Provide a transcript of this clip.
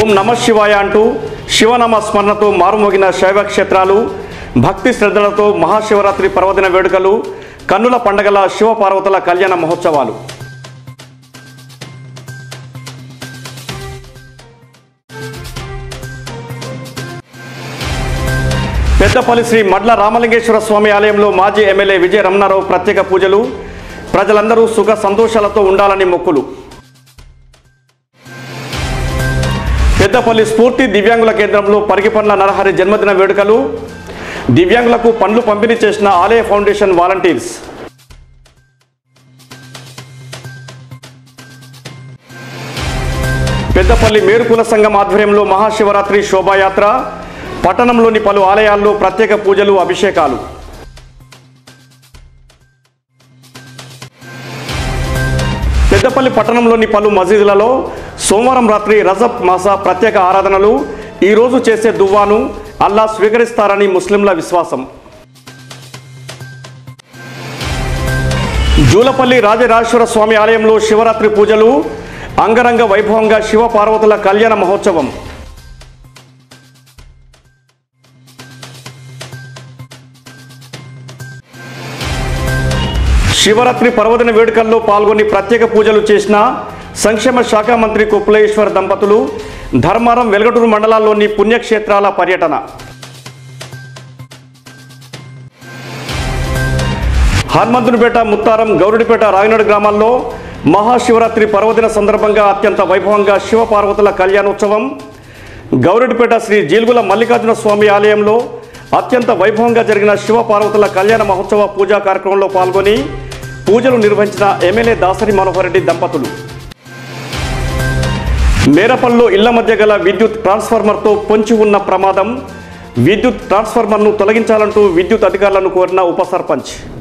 ఓం నమ శివాయ అంటూ శివనామ స్మరణతో మారుమోగిన శైవ క్షేత్రాలు భక్తి శ్రద్ధలతో మహాశివరాత్రి పర్వదిన వేడుకలు కన్నుల పండగల శివపార్వతుల కళ్యాణ మహోత్సవాలు పెద్దపల్లి శ్రీ మడ్ల రామలింగేశ్వర స్వామి ఆలయంలో మాజీ ఎమ్మెల్యే విజయ రమణారావు ప్రత్యేక పూజలు ప్రజలందరూ సుఖ సంతోషాలతో ఉండాలని మొక్కులు పెద్దపల్లి స్ఫూర్తి దివ్యాంగుల కేంద్రంలో పరిగిపండ్ల నరహరి జన్మదిన వేడుకలు దివ్యాంగులకు పండ్లు పంపిణీ చేసిన ఆలయ ఫౌండేషన్ వాలంటీర్స్ పెద్దపల్లి మేరుకుల సంఘం ఆధ్వర్యంలో మహాశివరాత్రి శోభాయాత్ర పట్టణంలోని పలు ఆలయాల్లో ప్రత్యేక పూజలు అభిషేకాలు పెద్దపల్లి పట్టణంలోని పలు మసీదులలో సోమవారం రాత్రి రజబ్ మాస ప్రత్యేక ఆరాధనలు ఈరోజు చేసే దువ్వాను అల్లా స్వీకరిస్తారని ముస్లింల విశ్వాసం జూలపల్లి రాజరాజేశ్వర స్వామి ఆలయంలో శివరాత్రి పూజలు అంగరంగ వైభవంగా శివ పార్వతుల కళ్యాణ మహోత్సవం శివరాత్రి పర్వదిన వేడుకల్లో పాల్గొని ప్రత్యేక పూజలు చేసిన సంక్షేమ శాఖ మంత్రి కుప్లేశ్వర్ దంపతులు ధర్మారం వెలగటూరు మండలాల్లోని పుణ్యక్షేత్రాల పర్యటన హనుమంతునిపేట ముత్తారం గౌరుడిపేట రాయనాడు గ్రామాల్లో మహాశివరాత్రి పర్వదిన సందర్భంగా అత్యంత వైభవంగా శివపార్వతుల కళ్యాణోత్సవం గౌరుడిపేట శ్రీ జీల్గుల మల్లికార్జున స్వామి ఆలయంలో అత్యంత వైభవంగా జరిగిన శివపార్వతుల కళ్యాణ మహోత్సవ పూజా కార్యక్రమంలో పాల్గొని పూజలు నిర్వహించిన ఎమ్మెల్యే దాసరి మనోహర్ రెడ్డి దంపతులు మేరపల్లిలో ఇళ్ల మధ్య గల విద్యుత్ ట్రాన్స్ఫార్మర్తో పొంచి ఉన్న ప్రమాదం విద్యుత్ ట్రాన్స్ఫార్మర్ను తొలగించాలంటూ విద్యుత్ అధికారులను కోరిన ఉప సర్పంచ్